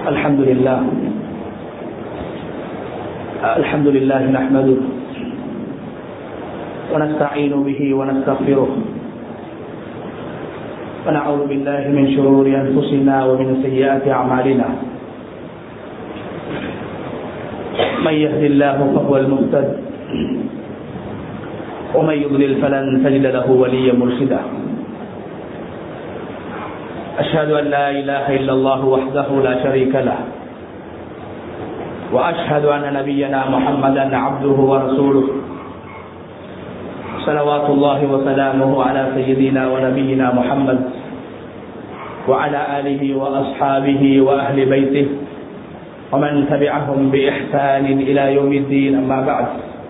الحمد لله الحمد لله نحمده ونستعين به ونستغفره ونعوذ بالله من شرور أنفسنا ومن سيئات أعمالنا من يهد الله فهو المهتد ومن يضلل فلن تجد له وليا مرشدا أشهد أن لا إله إلا الله وحده لا شريك له وأشهد أن نبينا محمدا عبده ورسوله صلوات الله وسلامه على سيدنا ونبينا محمد وعلى آله وأصحابه وأهل بيته ومن تبعهم بإحسان إلى يوم الدين أما بعد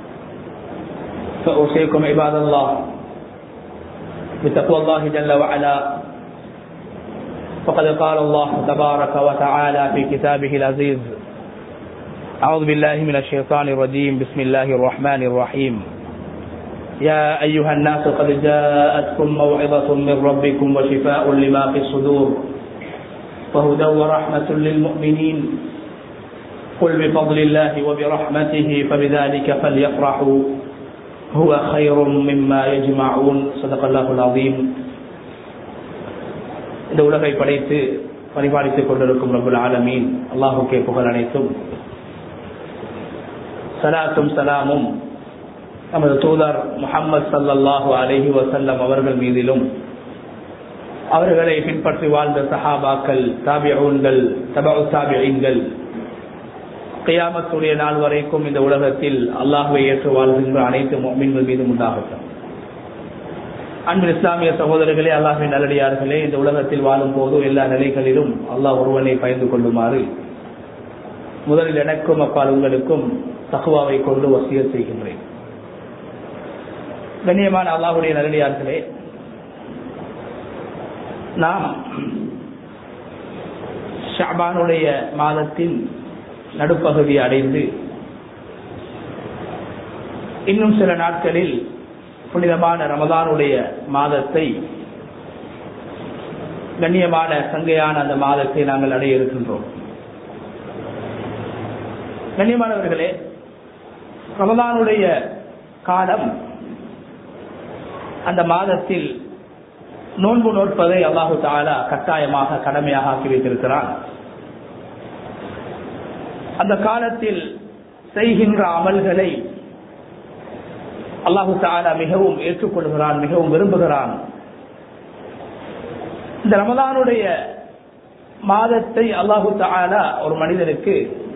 فأوصيكم عباد الله بتقوى الله جل وعلا فقد قال الله تبارك وتعالى في كتابه العزيز أعوذ بالله من الشيطان الرجيم بسم الله الرحمن الرحيم يا أيها الناس قد جاءتكم موعظة من ربكم وشفاء لما في الصدور وهدى ورحمة للمؤمنين قل بفضل الله وبرحمته فبذلك فليفرحوا هو خير مما يجمعون صدق الله العظيم இந்த உலகை படைத்து பரிபாலித்துக் கொண்டிருக்கும் ரபுல் ஆலமீன் அல்லாஹுக்கே புகழ் அனைத்தும் சலாத்தும் சலாமும் நமது தூதர் முகமது சல்லாஹூ அலஹி வசல்லம் அவர்கள் மீதிலும் அவர்களை பின்பற்றி வாழ்ந்த சஹாபாக்கள் தாபியூன்கள் தபு தாபியங்கள் கையாமத்துடைய நாள் வரைக்கும் இந்த உலகத்தில் அல்லாஹுவை ஏற்று வாழ்கின்ற அனைத்து மீன்கள் மீதும் உண்டாகட்டும் அன்பு இஸ்லாமிய சகோதரர்களே அல்லாஹின் நல்லடியார்களே இந்த உலகத்தில் வாழும் போது எல்லா நிலைகளிலும் அல்லாஹ் ஒருவனை பயந்து கொள்ளுமாறு முதலில் எனக்கும் அப்பால் உங்களுக்கும் தகுவாவை கொண்டு வசிய செய்கின்றேன் கண்ணியமான அல்லாஹுடைய நல்லடியார்களே நாம் ஷாபானுடைய மாதத்தின் நடுப்பகுதி அடைந்து இன்னும் சில நாட்களில் புனிதமான ரமதானுடைய மாதத்தை கண்ணியமான சங்கையான அந்த மாதத்தை நாங்கள் அடைய இருக்கின்றோம் கண்ணியமானவர்களே ரமதானுடைய காலம் அந்த மாதத்தில் நோன்பு நோட்பதை அல்லாஹு தாலா கட்டாயமாக கடமையாக ஆக்கி வைத்திருக்கிறான் அந்த காலத்தில் செய்கின்ற அமல்களை அல்லாஹு தாலா மிகவும் ஏற்றுக்கொள்கிறான் மிகவும் விரும்புகிறான் இந்த ரமதானுடைய மாதத்தை அல்லாஹு தாலா ஒரு மனிதனுக்கு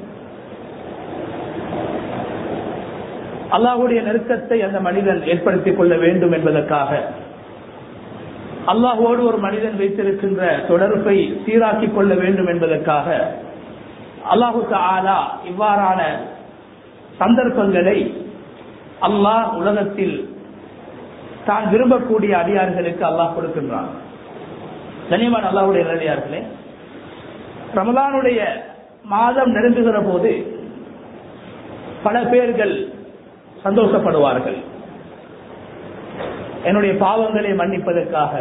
அல்லாஹுடைய நெருக்கத்தை அந்த மனிதன் ஏற்படுத்திக் கொள்ள வேண்டும் என்பதற்காக அல்லாஹோடு ஒரு மனிதன் வைத்திருக்கின்ற தொடர்பை சீராக்கிக் கொள்ள வேண்டும் என்பதற்காக அல்லாஹு ஆலா இவ்வாறான சந்தர்ப்பங்களை அல்லாஹ் உலகத்தில் தான் விரும்பக்கூடிய அடியார்களுக்கு அல்லாஹ் கொடுக்கின்றான் கனியமான அல்லாஹுடைய அடியார்களே ரமலானுடைய மாதம் நெருங்குகிற போது பல பேர்கள் சந்தோஷப்படுவார்கள் என்னுடைய பாவங்களை மன்னிப்பதற்காக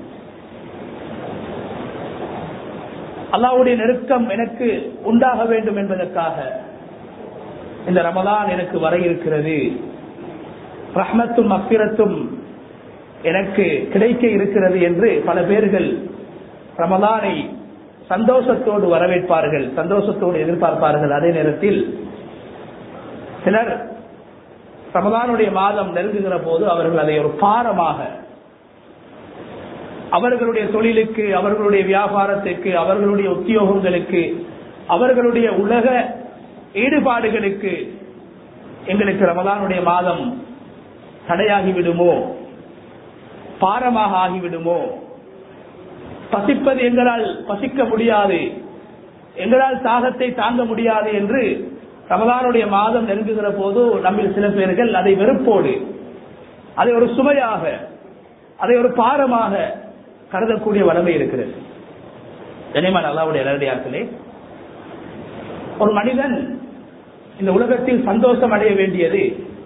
அல்லாவுடைய நெருக்கம் எனக்கு உண்டாக வேண்டும் என்பதற்காக இந்த ரமதான் எனக்கு வர இருக்கிறது ரஹ்மத்தும் அப்பிரத்தும் எனக்கு கிடைக்க இருக்கிறது என்று பல பேர்கள் ரமதானை சந்தோஷத்தோடு வரவேற்பார்கள் சந்தோஷத்தோடு எதிர்பார்ப்பார்கள் அதே நேரத்தில் சிலர் ரமதானுடைய மாதம் நெருங்குகிற போது அவர்கள் அதை ஒரு பாரமாக அவர்களுடைய தொழிலுக்கு அவர்களுடைய வியாபாரத்துக்கு அவர்களுடைய உத்தியோகங்களுக்கு அவர்களுடைய உலக ஈடுபாடுகளுக்கு எங்களுக்கு ரமதானுடைய மாதம் தடையாகிவிடுமோ பாரமாக ஆகிவிடுமோ பசிப்பது எங்களால் பசிக்க முடியாது எங்களால் தாகத்தை தாங்க முடியாது என்று ரமதானுடைய மாதம் நெருங்குகிற போது நம்மில் சில பேர்கள் அதை வெறுப்போடு அதை ஒரு சுமையாக அதை ஒரு பாரமாக கருதக்கூடிய வளமை இருக்கிறது கனிமான் அல்லாவுடைய நேரடியார்களே ஒரு மனிதன் இந்த உலகத்தில் சந்தோஷம் அடைய வேண்டியது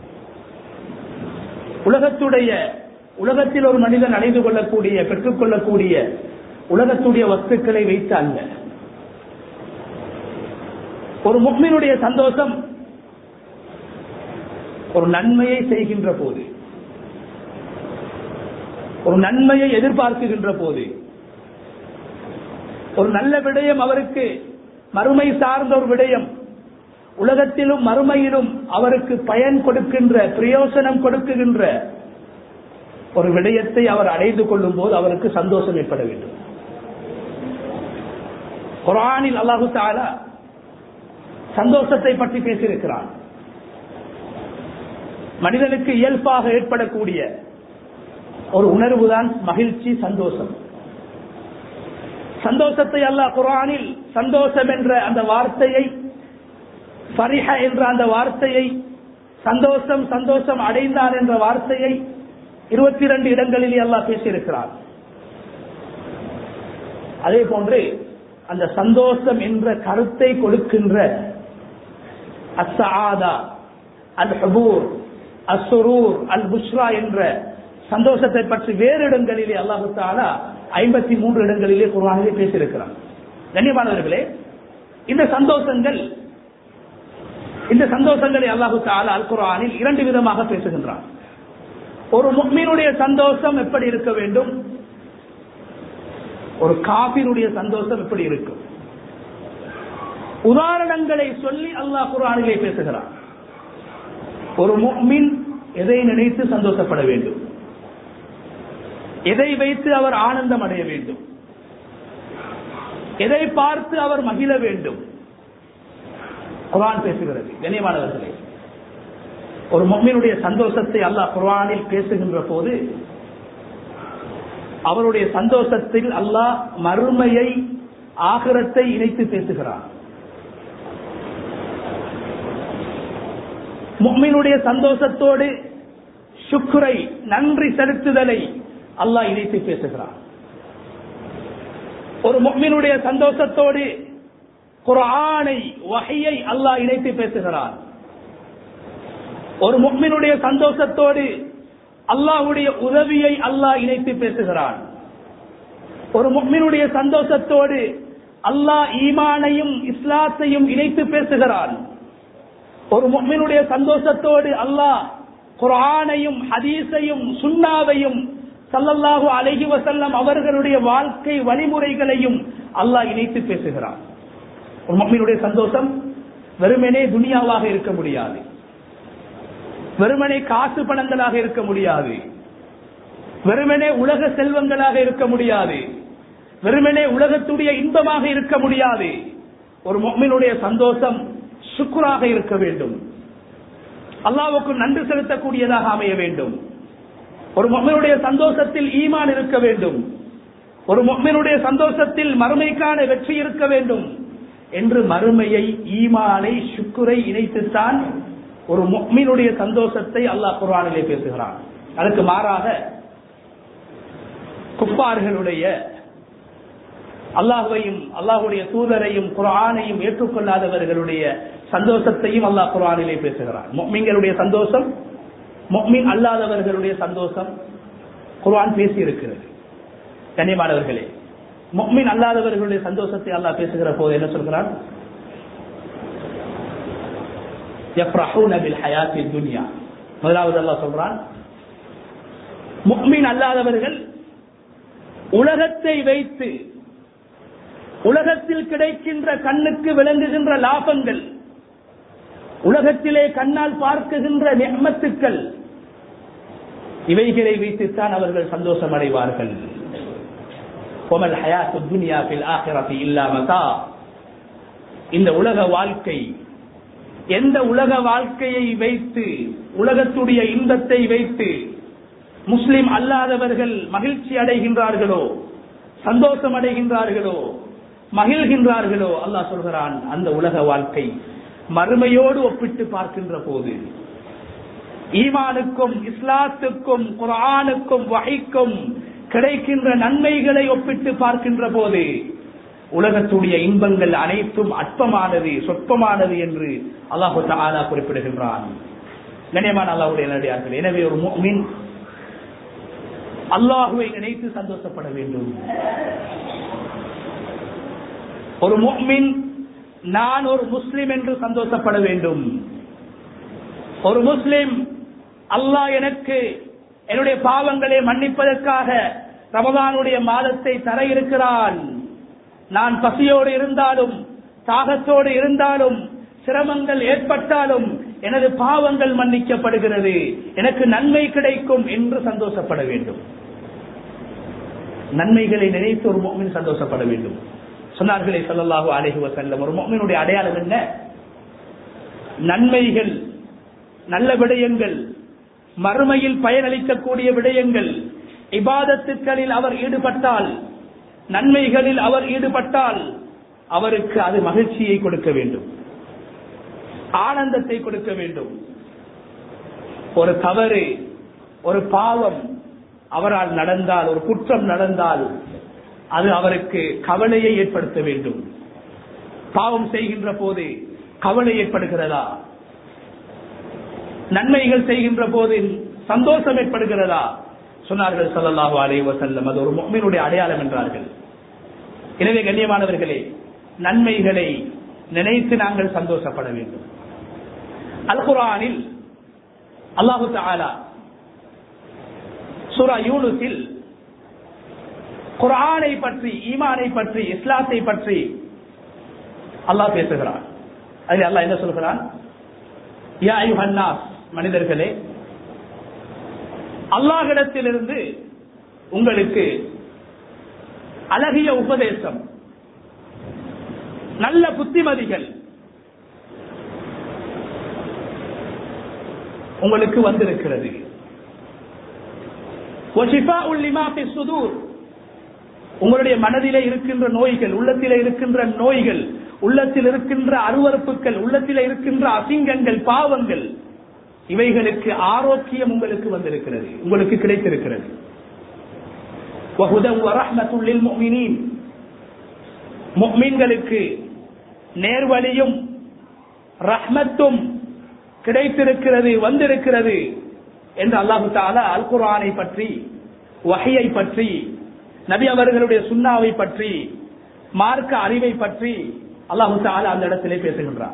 உலகத்துடைய உலகத்தில் ஒரு மனிதன் அடைந்து கொள்ளக்கூடிய பெற்றுக்கொள்ளக்கூடிய உலகத்துடைய வஸ்துக்களை வைத்து அல்ல ஒரு முக்மினுடைய சந்தோஷம் ஒரு நன்மையை செய்கின்ற போது ஒரு நன்மையை எதிர்பார்க்குகின்ற போது ஒரு நல்ல விடயம் அவருக்கு மறுமை சார்ந்த ஒரு விடயம் உலகத்திலும் மறுமையிலும் அவருக்கு பயன் கொடுக்கின்ற பிரயோசனம் கொடுக்குகின்ற ஒரு விடயத்தை அவர் அடைந்து கொள்ளும் போது அவருக்கு சந்தோஷம் ஏற்பட வேண்டும் குரானில் அல்லாஹு தாலா சந்தோஷத்தை பற்றி பேசியிருக்கிறான் மனிதனுக்கு இயல்பாக ஏற்படக்கூடிய ஒரு உணர்வுதான் மகிழ்ச்சி சந்தோஷம் சந்தோஷத்தை அல்லாஹ் குரானில் சந்தோஷம் என்ற அந்த வார்த்தையை ஃபரிஹ என்ற அந்த வார்த்தையை சந்தோஷம் சந்தோஷம் அடைந்தான் என்ற வார்த்தையை இருபத்தி இரண்டு இடங்களில் அல்லாஹ் பேசியிருக்கிறார் அதே போன்று அந்த சந்தோஷம் என்ற கருத்தை கொடுக்கின்ற அஸ்ஸாதா அல் ஹபூர் அசுரூர் அல் புஷ்ரா என்ற சந்தோஷத்தை பற்றி வேறு இடங்களிலே அல்லாஹு தாலா ஐம்பத்தி மூன்று இடங்களிலே குரானிலே பேசியிருக்கிறார் கண்ணியமானவர்களே இந்த சந்தோஷங்கள் இந்த சந்தோஷங்களை அல்லாஹு தாலா அல் குரானில் இரண்டு விதமாக பேசுகின்றார் ஒரு முக்மீனுடைய சந்தோஷம் எப்படி இருக்க வேண்டும் ஒரு காபினுடைய சந்தோஷம் எப்படி இருக்கும் உதாரணங்களை சொல்லி அல்லாஹ் குரானிலே பேசுகிறார் ஒரு முக்மின் எதை நினைத்து சந்தோஷப்பட வேண்டும் எதை வைத்து அவர் ஆனந்தம் அடைய வேண்டும் எதை பார்த்து அவர் மகிழ வேண்டும் குரான் பேசுகிறது கண்ணியமானவர்களே ஒரு மொம்மினுடைய சந்தோஷத்தை அல்லாஹ் குர்ஆனில் பேசுகின்ற போது அவருடைய சந்தோஷத்தில் அல்லாஹ் மறுமையை ஆகிரத்தை இணைத்து பேசுகிறார் முக்மினுடைய சந்தோஷத்தோடு சுக்குரை நன்றி செலுத்துதலை அல்லாஹ் இணைத்து பேசுகிறார் ஒரு முக்மினுடைய சந்தோஷத்தோடு குரானை வகையை அல்லாஹ் இணைத்து பேசுகிறார் ஒரு முக்மினுடைய சந்தோஷத்தோடு அல்லாஹுடைய உதவியை அல்லாஹ் இணைத்து பேசுகிறான் ஒரு முக்மினுடைய சந்தோஷத்தோடு அல்லாஹ் ஈமானையும் இஸ்லாத்தையும் இணைத்து பேசுகிறான் ஒரு முக்மினுடைய சந்தோஷத்தோடு அல்லாஹ் குரானையும் ஹதீஸையும் சுண்ணாவையும் சல்லல்லாஹு அலைஹி வசல்லம் அவர்களுடைய வாழ்க்கை வழிமுறைகளையும் அல்லாஹ் இணைத்து பேசுகிறான் ஒரு முக்மினுடைய சந்தோஷம் வெறுமனே துனியாவாக இருக்க முடியாது வெறுமனே காசு பணங்களாக இருக்க முடியாது வெறுமனே உலக செல்வங்களாக இருக்க முடியாது வெறுமனே உலகத்துடைய இன்பமாக இருக்க முடியாது ஒரு மொம்மினுடைய சந்தோஷம் சுக்குராக இருக்க வேண்டும் அல்லாவுக்கு நன்றி செலுத்தக்கூடியதாக அமைய வேண்டும் ஒரு மொம்மினுடைய சந்தோஷத்தில் ஈமான் இருக்க வேண்டும் ஒரு மொம்மினுடைய சந்தோஷத்தில் மறுமைக்கான வெற்றி இருக்க வேண்டும் என்று மறுமையை ஈமானை சுக்குரை இணைத்துத்தான் ஒரு முக்மீனுடைய சந்தோஷத்தை அல்லாஹ் குர்ஆனிலே பேசுகிறான் அதுக்கு மாறாக குப்பார்களுடைய அல்லாஹுவையும் அல்லாஹுடைய தூதரையும் குரானையும் ஏற்றுக்கொள்ளாதவர்களுடைய சந்தோஷத்தையும் அல்லாஹ் குரானிலே பேசுகிறான் மொம்மிங்களுடைய சந்தோஷம் மொம்மின் அல்லாதவர்களுடைய சந்தோஷம் குர்ஆன் பேசி இருக்கிறது கண்ணியமானவர்களே மொம்மின் அல்லாதவர்களுடைய சந்தோஷத்தை அல்லாஹ் பேசுகிற போது என்ன சொல்கிறான் யஃப்ரஹூன பில் ஹயாத்தி துன்யா முதலாவது அல்லாஹ் சொல்றான் முக்மின் அல்லாதவர்கள் உலகத்தை வைத்து உலகத்தில் கிடைக்கின்ற கண்ணுக்கு விளங்குகின்ற லாபங்கள் உலகத்திலே கண்ணால் பார்க்குகின்ற நெம்மத்துக்கள் இவைகளை வைத்துத்தான் அவர்கள் சந்தோஷம் அடைவார்கள் ஒமல் ஹயாத்து துன்யா பில் ஆஹிரத்தி இல்லாமதா இந்த உலக வாழ்க்கை எந்த உலக வாழ்க்கையை வைத்து உலகத்துடைய இன்பத்தை வைத்து முஸ்லிம் அல்லாதவர்கள் மகிழ்ச்சி அடைகின்றார்களோ சந்தோஷம் அடைகின்றார்களோ மகிழ்கின்றார்களோ அல்லாஹ் சொல்கிறான் அந்த உலக வாழ்க்கை மறுமையோடு ஒப்பிட்டு பார்க்கின்ற போது ஈமானுக்கும் இஸ்லாத்துக்கும் குரானுக்கும் வகைக்கும் கிடைக்கின்ற நன்மைகளை ஒப்பிட்டு பார்க்கின்ற போது உலகத்துடைய இன்பங்கள் அனைத்தும் அற்பமானது சொற்பமானது என்று அல்லாஹு தாலா குறிப்பிடுகின்றான் கண்ணியமான அல்லாஹுடைய நடிகார்கள் எனவே ஒரு மீன் அல்லாஹுவை நினைத்து சந்தோஷப்பட வேண்டும் ஒரு முக்மின் நான் ஒரு முஸ்லிம் என்று சந்தோஷப்பட வேண்டும் ஒரு முஸ்லிம் அல்லாஹ் எனக்கு என்னுடைய பாவங்களை மன்னிப்பதற்காக ரமதானுடைய மாதத்தை தர இருக்கிறான் நான் பசியோடு இருந்தாலும் தாகத்தோடு இருந்தாலும் சிரமங்கள் ஏற்பட்டாலும் எனது பாவங்கள் மன்னிக்கப்படுகிறது எனக்கு நன்மை கிடைக்கும் என்று சந்தோஷப்பட வேண்டும் நன்மைகளை நினைத்து ஒரு மோமின் சந்தோஷப்பட வேண்டும் சொன்னார்களே சொல்லலாக அழகி வசல்லம் ஒரு மோமினுடைய அடையாளம் என்ன நன்மைகள் நல்ல விடயங்கள் மறுமையில் பயனளிக்கக்கூடிய விடயங்கள் இபாதத்துக்களில் அவர் ஈடுபட்டால் நன்மைகளில் அவர் ஈடுபட்டால் அவருக்கு அது மகிழ்ச்சியை கொடுக்க வேண்டும் ஆனந்தத்தை கொடுக்க வேண்டும் ஒரு தவறு ஒரு பாவம் அவரால் நடந்தால் ஒரு குற்றம் நடந்தால் அது அவருக்கு கவலையை ஏற்படுத்த வேண்டும் பாவம் செய்கின்ற போது கவலை ஏற்படுகிறதா நன்மைகள் செய்கின்ற போது சந்தோஷம் ஏற்படுகிறதா சொன்னார்கள் சல்லல்லாஹு அலைஹி வஸல்லம் அது ஒரு முஃமினுடைய அடையாளம் என்றார்கள் எனவே கண்ணியமானவர்களே நன்மைகளை நினைத்து நாங்கள் சந்தோஷப்பட வேண்டும் அல் குரானில் அல்லாஹு தஆலா சூரா யூனுஸில் குரானை பற்றி ஈமானை பற்றி இஸ்லாத்தை பற்றி அல்லாஹ் பேசுகிறான் அதில் அல்லாஹ் என்ன சொல்கிறான் யா அய்யுஹன்னாஸ் மனிதர்களே அல்லாஹிடத்திலிருந்து உங்களுக்கு அழகிய உபதேசம் நல்ல புத்திமதிகள் உங்களுக்கு வந்திருக்கிறது உங்களுடைய மனதிலே இருக்கின்ற நோய்கள் உள்ளத்திலே இருக்கின்ற நோய்கள் உள்ளத்தில் இருக்கின்ற அருவறுப்புகள் உள்ளத்தில் இருக்கின்ற அசிங்கங்கள் பாவங்கள் இவைகளுக்கு ஆரோக்கியம் உங்களுக்கு வந்திருக்கிறது உங்களுக்கு கிடைத்திருக்கிறது நேர்வழியும் ரஹ்மத்தும் கிடைத்திருக்கிறது வந்திருக்கிறது என்று அல்லாஹு தாலா அல் குரானை பற்றி வகையை பற்றி நபி அவர்களுடைய சுண்ணாவை பற்றி மார்க்க அறிவை பற்றி அல்லாஹு தாலா அந்த இடத்திலே பேசுகின்றார்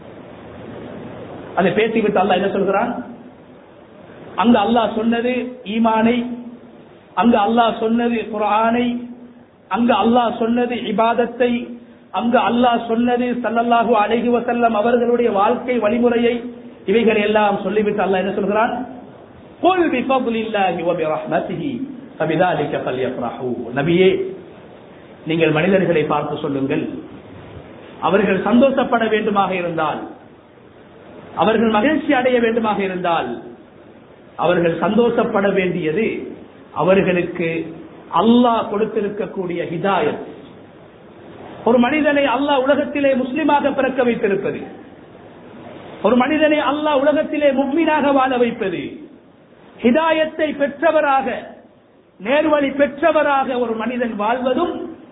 அதை பேசிவிட்டு அல்லாஹ் என்ன சொல்கிறான் அங்க அல்லாஹ் சொன்னது ஈமானை அங்க அல்லாஹ் சொன்னது குரானை அங்க அல்லாஹ் சொன்னது இபாதத்தை அங்க அல்லாஹ் சொன்னது சல்லல்லாஹு அலைஹி வசல்லம் அவர்களுடைய வாழ்க்கை வழிமுறையை இவைகள் எல்லாம் சொல்லிவிட்டு அல்லாஹ் என்ன சொல்கிறான் قل بفضل الله وبرحمته فبذلك فليفرحوا நபியே நீங்கள் மனிதர்களை பார்த்து சொல்லுங்கள் அவர்கள் சந்தோஷப்பட வேண்டுமாக இருந்தால் அவர்கள் மகிழ்ச்சி அடைய வேண்டுமாக இருந்தால் அவர்கள் சந்தோஷப்பட வேண்டியது அவர்களுக்கு அல்லாஹ் கொடுத்திருக்கக்கூடிய ஹிதாயத் ஒரு மனிதனை அல்லாஹ் உலகத்திலே முஸ்லிமாக பிறக்க வைத்திருப்பது ஒரு மனிதனை அல்லாஹ் உலகத்திலே முக்மீனாக வாழ வைப்பது ஹிதாயத்தை பெற்றவராக நேர்வழி பெற்றவராக ஒரு மனிதன் வாழ்வதும்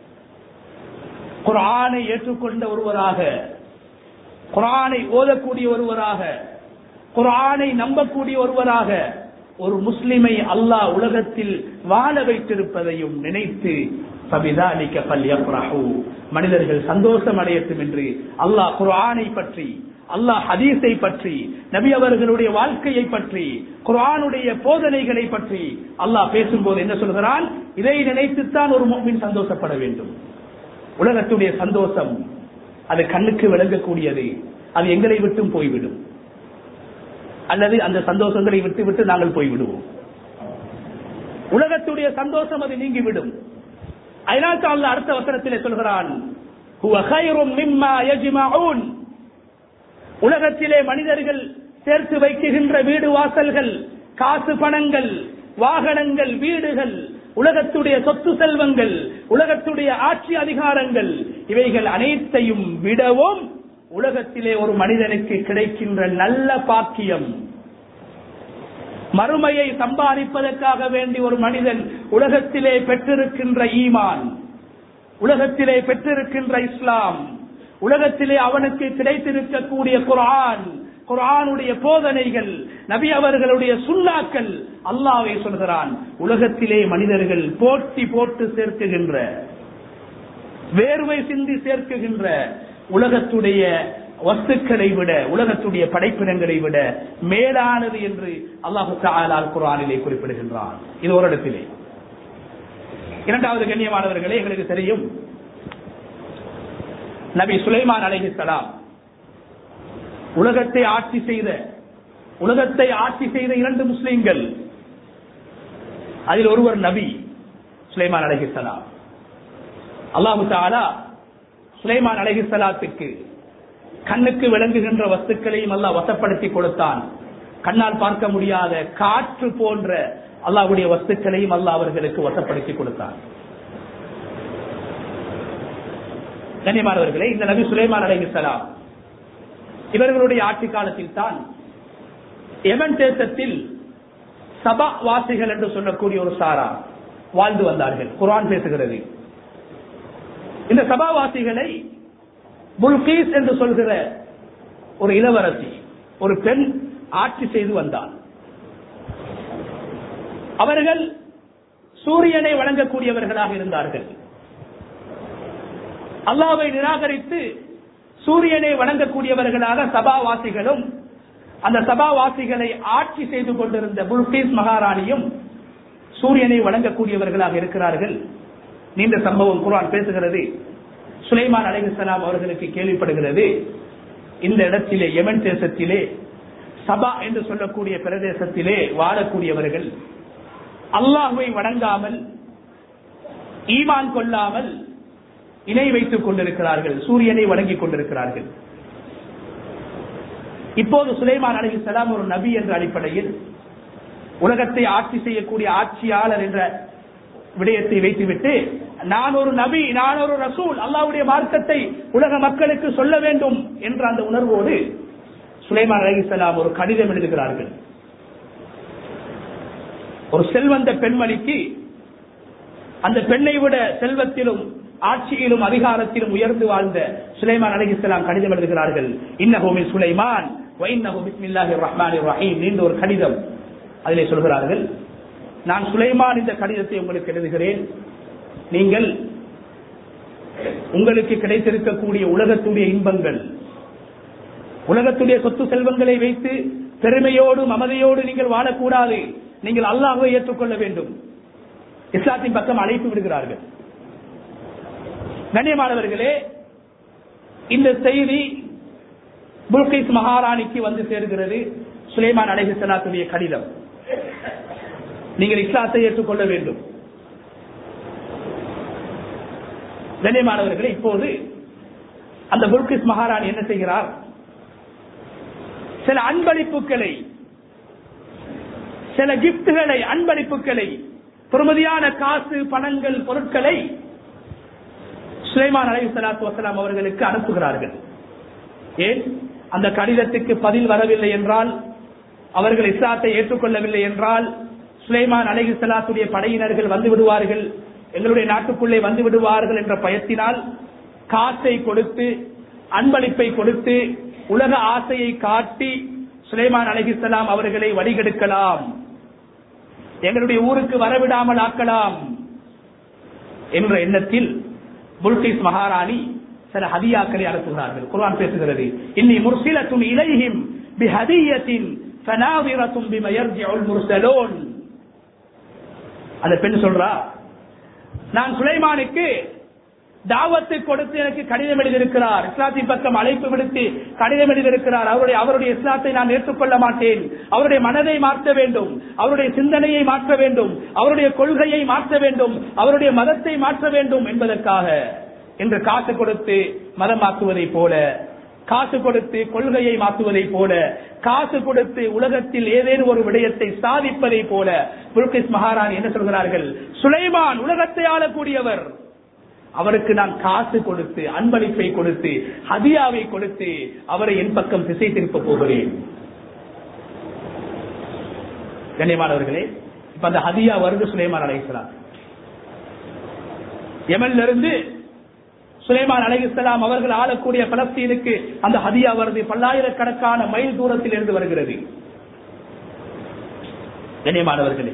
குரானை ஏற்றுக்கொண்ட ஒருவராக குரானை ஓதக்கூடிய ஒருவராக குரானை நம்பக்கூடிய ஒருவராக ஒரு முஸ்லிமை அல்லாஹ் உலகத்தில் வாழ வைத்திருப்பதையும் நினைத்து பபிதாலிக்க பல்யப்ரஹு மனிதர்கள் சந்தோஷம் அடையட்டும் என்று அல்லாஹ் குரானை பற்றி அல்லாஹ் ஹதீஸை பற்றி நபி அவர்களுடைய வாழ்க்கையை பற்றி குரானுடைய போதனைகளை பற்றி அல்லாஹ் பேசும்போது என்ன சொல்கிறான் இதை நினைத்துத்தான் ஒரு மோமின் சந்தோஷப்பட வேண்டும் உலகத்துடைய சந்தோஷம் அது கண்ணுக்கு விளங்கக்கூடியது அது எங்களை விட்டும் போய்விடும் அல்லது அந்த சந்தோஷங்களை விட்டு விட்டு நாங்கள் போய்விடுவோம் உலகத்துடைய சந்தோஷம் அது நீங்கிவிடும் அதனால் தான் அடுத்த வசனத்திலே சொல்கிறான் உலகத்திலே மனிதர்கள் சேர்த்து வைக்குகின்ற வீடு வாசல்கள் காசு பணங்கள் வாகனங்கள் வீடுகள் உலகத்துடைய சொத்து செல்வங்கள் உலகத்துடைய ஆட்சி அதிகாரங்கள் இவைகள் அனைத்தையும் விடவும் உலகத்திலே ஒரு மனிதனுக்கு கிடைக்கின்ற நல்ல பாக்கியம் மறுமையை சம்பாதிப்பதற்காக வேண்டி ஒரு மனிதன் உலகத்திலே பெற்றிருக்கின்ற ஈமான் உலகத்திலே பெற்றிருக்கின்ற இஸ்லாம் உலகத்திலே அவனுக்கு கிடைத்திருக்கக்கூடிய குரான் குரானுடைய போதனைகள் நபி அவர்களுடைய சுண்ணாக்கள் அல்லாவை சொல்கிறான் உலகத்திலே மனிதர்கள் போட்டி போட்டு சேர்க்குகின்ற வேர்வை சிந்தி சேர்க்குகின்ற உலகத்துடைய வஸ்துக்களை விட உலகத்துடைய படைப்பினங்களை விட மேலானது என்று அல்லாஹு தாலால் குரானிலே குறிப்பிடுகின்றான் இது ஒரு இடத்திலே இரண்டாவது கண்ணியமானவர்களே எங்களுக்கு தெரியும் நபி சுலைமான் அலைஹிஸ்ஸலாம் உலகத்தை ஆட்சி செய்த உலகத்தை ஆட்சி செய்த இரண்டு முஸ்லிம்கள் அதில் ஒருவர் நபி சுலைமான் அலைஹிஸ்ஸலாம் அல்லாஹு தாலா சுலைமான் அலைஹிஸ்ஸலாத்துக்கு கண்ணுக்கு விளங்குகின்ற வஸ்துக்களையும் அல்லாஹ் வசப்படுத்தி கொடுத்தான் கண்ணால் பார்க்க முடியாத காற்று போன்ற அல்லாஹ்வுடைய வஸ்துக்களையும் அல்லாஹ் அவர்களுக்கு வசப்படுத்தி கொடுத்தான் கண்ணியமானவர்களே இந்த நபி சுலைமான் அலைஹிஸ்ஸலாம் இவர்களுடைய ஆட்சி காலத்தில் தான் எமன் தேசத்தில் சபா வாசிகள் என்று சொல்லக்கூடிய ஒரு சாரா வாழ்ந்து வந்தார்கள் குரான் பேசுகிறது இந்த சபாவாசிகளை புல்கீஸ் என்று சொல்கிற ஒரு இளவரசி ஒரு பெண் ஆட்சி செய்து வந்தார் அவர்கள் சூரியனை வழங்கக்கூடியவர்களாக இருந்தார்கள் அல்லாவை நிராகரித்து சூரியனை வணங்கக்கூடியவர்களாக சபாவாசிகளும் அந்த சபாவாசிகளை ஆட்சி செய்து கொண்டிருந்த புல்கீஸ் மகாராணியும் சூரியனை வணங்கக்கூடியவர்களாக இருக்கிறார்கள் நீண்ட சம்பவம் குரான் பேசுகிறது சுலைமான் அலைஹிஸ்ஸலாம் அவர்களுக்கு கேள்விப்படுகிறது இந்த இடத்திலே யமன் தேசத்திலே சபா என்று சொல்லக்கூடிய பிரதேசத்திலே வாழக்கூடியவர்கள் அல்லாஹுவை வணங்காமல் ஈமான் கொள்ளாமல் இணை வைத்துக் கொண்டிருக்கிறார்கள் சூரியனை வணங்கிக் கொண்டிருக்கிறார்கள் இப்போது சுலைமான் அலைஹிஸ்ஸலாம் ஒரு நபி என்ற அடிப்படையில் உலகத்தை ஆட்சி செய்யக்கூடிய ஆட்சியாளர் என்ற விடயத்தை வைத்துவிட்டு நான் ஒரு நபி நான் ஒரு ரசூல் அல்லாவுடைய மார்க்கத்தை உலக மக்களுக்கு சொல்ல வேண்டும் என்ற அந்த உணர்வோடு சுலைமான் அலிசலாம் ஒரு கடிதம் எழுதுகிறார்கள் ஒரு செல்வந்த பெண்மணிக்கு அந்த பெண்ணை விட செல்வத்திலும் ஆட்சியிலும் அதிகாரத்திலும் உயர்ந்து வாழ்ந்த சுலைமான் அலிசலாம் கடிதம் எழுதுகிறார்கள் இன்னஹோமில் சுலைமான் ரஹ்மான் ரஹீம் நீண்ட ஒரு கடிதம் அதிலே சொல்கிறார்கள் நான் சுலைமான் இந்த கடிதத்தை உங்களுக்கு எழுதுகிறேன் நீங்கள் உங்களுக்கு கிடைத்திருக்கக்கூடிய உலகத்துடைய இன்பங்கள் உலகத்துடைய சொத்து செல்வங்களை வைத்து பெருமையோடு மமதையோடு நீங்கள் வாழக்கூடாது நீங்கள் அல்லாஹை ஏற்றுக்கொள்ள வேண்டும் இஸ்லாத்தின் பக்கம் அழைப்பு விடுகிறார்கள் கண்ணியமானவர்களே இந்த செய்தி புல்கைஸ் மகாராணிக்கு வந்து சேர்கிறது சுலைமான் அலைஹிஸ்லாத்துடைய கடிதம் நீங்கள் இஸ்லாத்தை ஏற்றுக்கொள்ள வேண்டும் கண்ணியமானவர்களே இப்போது அந்த புல்கிஸ் மகாராணி என்ன செய்கிறார் சில அன்பளிப்புகளை சில கிப்டுகளை அன்பளிப்புகளை பெருமதியான காசு பணங்கள் பொருட்களை சுலைமான் அலை சலாத்து வசலாம் அவர்களுக்கு அனுப்புகிறார்கள் ஏன் அந்த கடிதத்துக்கு பதில் வரவில்லை என்றால் அவர்கள் இஸ்லாத்தை ஏற்றுக்கொள்ளவில்லை என்றால் சுலைமான் அலஹி சலாத்துடைய படையினர்கள் வந்து விடுவார்கள் எங்களுடைய நாட்டுக்குள்ளே வந்து விடுவார்கள் என்ற பயத்தினால் காசை கொடுத்து அன்பளிப்பை கொடுத்து உலக ஆசையை காட்டி சுலைமான் அலஹிசலாம் அவர்களை வழிகெடுக்கலாம் எங்களுடைய ஊருக்கு வரவிடாமல் ஆக்கலாம் என்ற எண்ணத்தில் புல்கிஸ் மகாராணி சில ஹதியாக்களை அனுப்புகிறார்கள் குர்ஆன் பேசுகிறது இன்னி முர்சிலத்துன் இலைஹிம் பிஹதியத்தின் ஃபனாவிரத்தும் பிம யர்ஜிஉல் முர்சலூன் அந்த பெண் சொல்றா நான் சுலைமானுக்கு தாவத்தை கொடுத்து எனக்கு கடிதம் எழுதியிருக்கிறார் இஸ்லாத்தின் பக்கம் அழைப்பு விடுத்து கடிதம் எழுதியிருக்கிறார் அவருடைய அவருடைய இஸ்லாத்தை நான் ஏற்றுக்கொள்ள மாட்டேன் அவருடைய மனதை மாற்ற வேண்டும் அவருடைய சிந்தனையை மாற்ற வேண்டும் அவருடைய கொள்கையை மாற்ற வேண்டும் அவருடைய மதத்தை மாற்ற வேண்டும் என்பதற்காக என்று காசு கொடுத்து மதம் மாற்றுவதை போல காசு கொடுத்து கொள்கையை மாற்றுவதை போல காசு கொடுத்து உலகத்தில் ஏதேனும் ஒரு விடயத்தை சாதிப்பதை போல புல்கிஸ் மகாராணி என்ன சொல்கிறார்கள் சுலைமான் உலகத்தை ஆளக்கூடியவர் அவருக்கு நான் காசு கொடுத்து அன்பளிப்பை கொடுத்து ஹதியாவை கொடுத்து அவரை என் பக்கம் திசை திருப்ப போகிறேன் கண்ணியமானவர்களே இப்ப அந்த ஹதியா வருது சுலைமான் அலைசலாம் எமன்ல இருந்து சுலைமான் அலைஹிஸ்லாம் அவர்கள் ஆளக்கூடிய பலஸ்தீனுக்கு அந்த ஹதியா வருது பல்லாயிரக்கணக்கான மைல் தூரத்தில் இருந்து வருகிறது கண்ணியமானவர்களே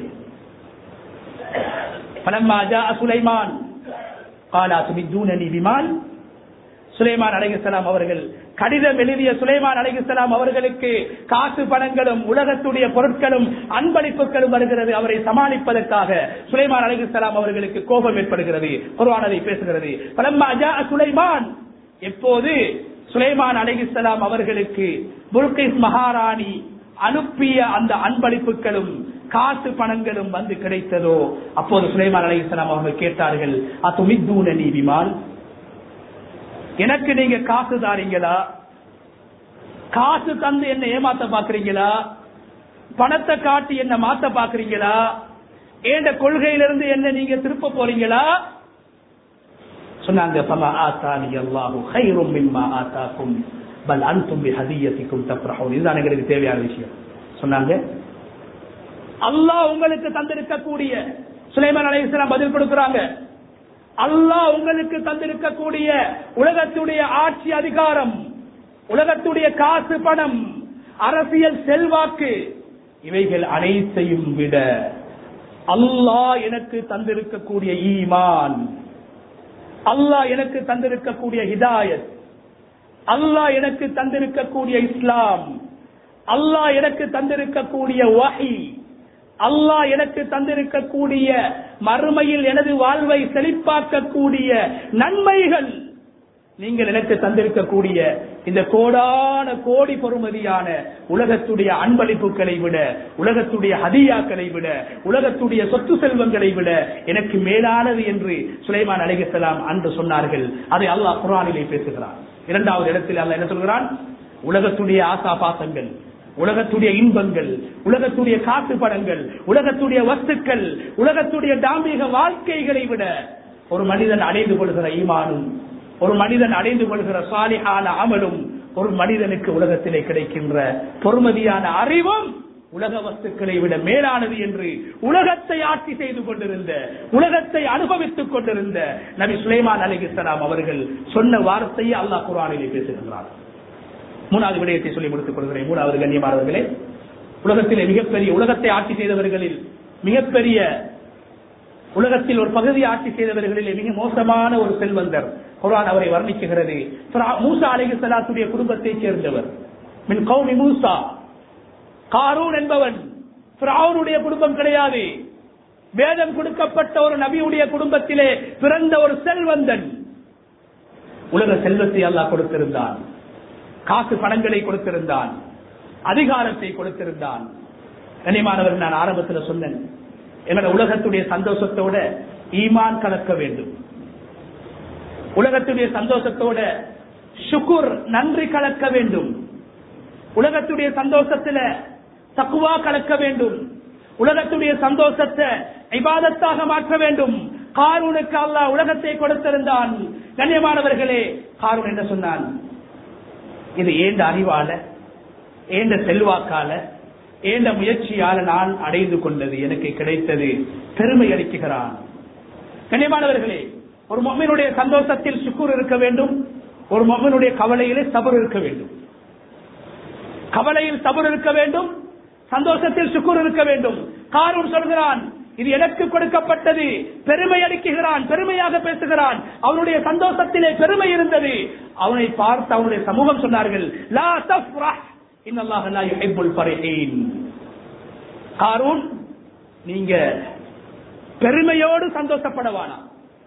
பலம்மா ஜா சுலைமான் قال أتمدونني بمال சுலைமான் அலைஹிஸ்ஸலாம் அவர்கள் கடிதம் எழுதிய சுலைமான் அலைஹிஸ்ஸலாம் அவர்களுக்கு காசு பணங்களும் உலகத்துடைய பொருட்களும் அன்பளிப்புகளும் வருகிறது அவரை சமாளிப்பதற்காக சுலைமான் அலைஹிஸ்ஸலாம் அவர்களுக்கு கோபம் ஏற்படுகிறது குர்ஆன் அதை பேசுகிறது பலம்மா ஜாஅ சுலைமான் எப்போது சுலைமான் அலைஹிஸ்ஸலாம் அவர்களுக்கு புல்கிஸ் மகாராணி அனுப்பிய அந்த அன்பளிப்புகளும் காசு பணங்களும் வந்து கிடைத்ததோ அப்போது சுலைமான் அலைஹிஸ்ஸலாம் அவர்கள் கேட்டார்கள் அத்துமித்தூன நீதிமான் எனக்கு நீங்க காசு தாரீங்களா காசு தந்து என்ன ஏமாத்த பாக்குறீங்களா பணத்தை காட்டி என்ன மாத்த பாக்குறீங்களா ஏண்ட கொள்கையிலிருந்து என்ன நீங்க திருப்ப போறீங்களா சொன்னாங்க ஃபமா ஆத்தானி அல்லாஹு கைரும் மிம்மா ஆத்தாக்கும் பல் அன்தும் பிஹதியத்திக்கும் தப்ரஹூன் இதுதான் எங்களுக்கு தேவையான விஷயம் சொன்னாங்க அல்லாஹ் உங்களுக்கு தந்திருக்கக்கூடிய சுலைமான் அலைஹிஸ்ஸலாம் பதில் கொடுக்கறாங்க அல்லாஹ் உங்களுக்கு தந்திருக்கக்கூடிய உலகத்துடைய ஆட்சி அதிகாரம் உலகத்துடைய காசு பணம் அரசியல் செல்வாக்கு இவைகள் அனைத்தையும் விட அல்லாஹ் எனக்கு தந்திருக்கக்கூடிய ஈமான் அல்லாஹ் எனக்கு தந்திருக்கக்கூடிய ஹிதாயத் அல்லாஹ் எனக்கு தந்திருக்கக்கூடிய இஸ்லாம் அல்லாஹ் எனக்கு தந்திருக்கக்கூடிய வஹி அல்லாஹ் எனக்கு தந்திருக்கக்கூடிய மறுமையில் எனது வாழ்வை செழிப்பாக்கக்கூடிய நன்மைகள் நீங்கள் எனக்கு தந்திருக்கக்கூடிய இந்த கோடான கோடி பொறுமதியான உலகத்துடைய அன்பளிப்புகளை விட உலகத்துடைய ஹதியாக்களை விட உலகத்துடைய சொத்து செல்வங்களை விட எனக்கு மேலானது என்று சுலைமான் அலைஹிஸ்ஸலாம் அன்று சொன்னார்கள் அதை அல்லாஹ் குர்ஆனிலே பேசுகிறான் இரண்டாவது இடத்தில் அல்லாஹ் என்ன சொல்கிறான் உலகத்துடைய ஆசா பாசங்கள் உலகத்துடைய இன்பங்கள் உலகத்துடைய காசு படங்கள் உலகத்துடைய வஸ்துக்கள் உலகத்துடைய தாம்பிக வாழ்க்கைகளை விட ஒரு மனிதன் அடைந்து கொள்கிற ஈமானும் ஒரு மனிதன் அடைந்து கொள்கிற சாலிஹான அமலும் ஒரு மனிதனுக்கு உலகத்திலே கிடைக்கின்ற பொறுமதியான அறிவும் உலக வஸ்துக்களை விட மேலானது என்று உலகத்தை ஆட்சி செய்து கொண்டிருந்த உலகத்தை அனுபவித்துக் கொண்டிருந்த நபி சுலைமான் அலிகிஸ்லாம் அவர்கள் சொன்ன வார்த்தையை அல்லாஹ் குரானிலே பேசுகின்றார் மூணாவது விடயத்தை சொல்லி முடித்துக் கொள்கிறேன் மூணாவது கண்ணியமானவர்களே உலகத்திலே மிகப்பெரிய உலகத்தை ஆட்சி செய்தவர்களில் மிகப்பெரிய உலகத்தில் ஒரு பகுதி ஆட்சி செய்தவர்களிலே மிக மோசமான ஒரு செல்வந்தர் குரான் அவரை வர்ணிக்குகிறது மூசா அலிக சலாத்துடைய குடும்பத்தைச் சேர்ந்தவர் மின் கௌமி மூசா காரூன் என்பவன் பிராவுனுடைய குடும்பம் கிடையாது வேதம் கொடுக்கப்பட்ட ஒரு நபியுடைய குடும்பத்திலே பிறந்த ஒரு செல்வந்தன் உலக செல்வத்தை அல்லாஹ் கொடுத்திருந்தான் காசு பணங்களை கொடுத்திருந்தான் அதிகாரத்தை கொடுத்திருந்தான் கனிமானவர் நான் ஆரம்பத்தில் சொன்னேன் எங்களோட உலகத்துடைய சந்தோஷத்தோட ஈமான் கலக்க வேண்டும் உலகத்துடைய சந்தோஷத்தோட சுக்குர் நன்றி கலக்க வேண்டும் உலகத்துடைய சந்தோஷத்துல தக்குவா கலக்க வேண்டும் உலகத்துடைய சந்தோஷத்தை இபாதத்தாக மாற்ற வேண்டும் காரூனுக்கு அல்லாஹ் உலகத்தை கொடுத்திருந்தான் கண்ணியமானவர்களே காரூன் என்ன சொன்னான் இது ஏண்ட அறிவால ஏண்ட செல்வாக்கால ஏண்ட முயற்சியால நான் அடைந்து கொண்டது எனக்கு கிடைத்தது பெருமை அளிக்குகிறான் கண்ணியமானவர்களே ஒரு மொம்மினுடைய சந்தோஷத்தில் சுக்கூர் இருக்க வேண்டும் ஒரு மொம்மினுடைய கவலையிலே சபர் இருக்க வேண்டும் கவலையில் சபர் இருக்க வேண்டும் சந்தோஷத்தில் சுக்கூர் இருக்க வேண்டும் காரூன் சொல்கிறான் இது எனக்கு கொடுக்கப்பட்டது பெருமை அளிக்குகிறான் பெருமையாக பேசுகிறான் அவனுடைய சந்தோஷத்திலே பெருமை இருந்தது அவனை பார்த்து அவனுடைய சமூகம் சொன்னார்கள் லா தஃப்ரஹ் இன்னல்லாஹ லா யுஹிப்புல் ஃபரிஹீன் காரூன் நீங்க பெருமையோடு சந்தோஷப்படவானாம்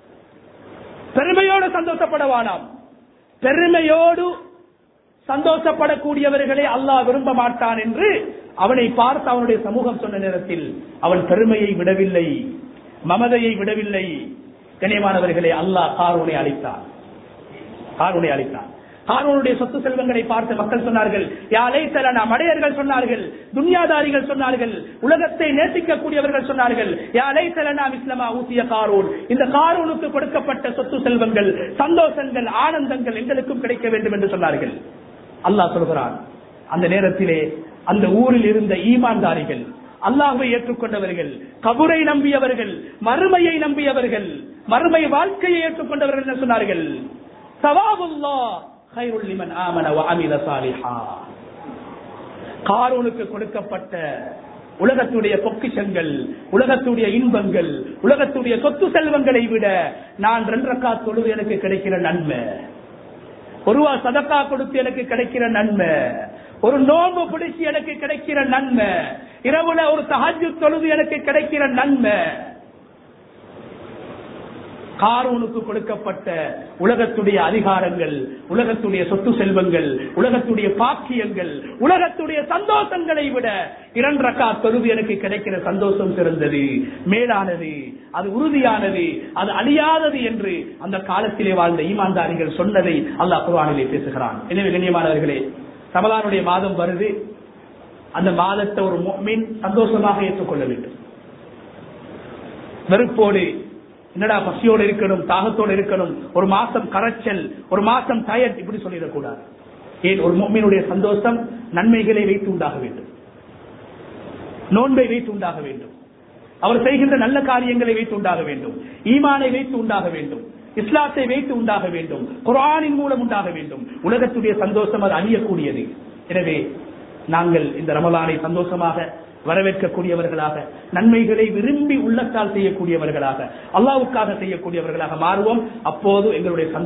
பெருமையோடு சந்தோஷப்படவானாம் பெருமையோடு சந்தோஷப்படக்கூடியவர்களை அல்லாஹ் விரும்ப மாட்டான் என்று அவனை பார்த்து அவனுடைய சமூகம் சொன்ன நேரத்தில் அவன் பெருமையை விடவில்லை மமதையை விடவில்லை கனியமானவர்களை அல்லாஹ் காரூனை அளித்தான் காரூனை அளித்தான் காரூனுடைய சொத்து செல்வங்களை பார்த்து மக்கள் சொன்னார்கள் யாரை சில நாம் அடையர்கள் சொன்னார்கள் துன்யாதாரிகள் சொன்னார்கள் உலகத்தை நேசிக்கக்கூடியவர்கள் சொன்னார்கள் யாரை சில நாம் இஸ்லமா ஊசிய காரூன் இந்த காரூனுக்கு கொடுக்கப்பட்ட சொத்து செல்வங்கள் சந்தோஷங்கள் ஆனந்தங்கள் எங்களுக்கும் கிடைக்க வேண்டும் என்று சொன்னார்கள் அல்லாஹ் சொல்கிறான் அந்த நேரத்திலே அந்த ஊரில் இருந்த ஈமான்தாரிகள் அல்லாஹை ஏற்றுக்கொண்டவர்கள் கபுரை நம்பியவர்கள் மறுமையை நம்பியவர்கள் மறுமை வாழ்க்கையை ஏற்றுக்கொண்டவர்கள் என்ன சொன்னார்கள் சவாபுல்லா கைருல் லிமன் ஆமன வ அமில சாலிஹா காரூனுக்கு கொடுக்கப்பட்ட உலகத்துடைய பொக்கிஷங்கள் உலகத்துடைய இன்பங்கள் உலகத்துடைய சொத்து செல்வங்களை விட நான் ரெண்டு ரக்கா தொழுது எனக்கு கிடைக்கிற நன்மை ஒரு ரூபா சதக்கா கொடுத்து எனக்கு கிடைக்கிற நன்மை ஒரு நோன்பு பிடிச்சு எனக்கு கிடைக்கிற நன்மை இரவுல ஒரு தஹஜ்ஜு தொழுது எனக்கு கிடைக்கிற நன்மை காரூனுக்கு கொடுக்கப்பட்ட உலகத்துடைய அதிகாரங்கள் உலகத்துடைய சொத்து செல்வங்கள் உலகத்துடைய பாக்கியங்கள் உலகத்துடைய சந்தோஷங்களை விட இரண்டு ரக்கா தொழுது எனக்கு கிடைக்கிற சந்தோஷம் சிறந்தது மேலானது அது உறுதியானது அது அழியாதது என்று அந்த காலத்திலே வாழ்ந்த ஈமான்தாரிகள் சொன்னதை அல்லாஹ் குர்ஆனிலே பேசுகிறான் எனவே கண்ணியமானவர்களே ரமலானுடைய மாதம் வருது அந்த மாதத்தை ஒரு முஃமின் சந்தோஷமாக ஏற்றுக்கொள்ள வேண்டும் வெறுப்போடு என்னடா பசியோடு இருக்கணும் தாகத்தோடு இருக்கணும் ஒரு மாசம் கரைச்சல் ஒரு மாசம் டயர்ட் இப்படி சொல்லிடக்கூடாது ஏன் ஒரு மும்மினுடைய சந்தோஷம் நன்மைகளை வைத்து உண்டாக வேண்டும் நோன்பை வைத்து உண்டாக வேண்டும் அவர் செய்கின்ற நல்ல காரியங்களை வைத்து உண்டாக வேண்டும் ஈமானை வைத்து உண்டாக வேண்டும் இஸ்லாத்தை வைத்து உண்டாக வேண்டும் குரானின் மூலம் உண்டாக வேண்டும் உலகத்துடைய சந்தோஷம் அது அழியக்கூடியது எனவே நாங்கள் இந்த ரமலானை சந்தோஷமாக வரவேற்கக்கூடியவர்களாக நன்மைகளை விரும்பி உள்ளத்தால் செய்யக்கூடியவர்களாக அல்லாவுக்காக செய்யக்கூடியவர்களாக மாறுவோம் அப்போது எங்களுடைய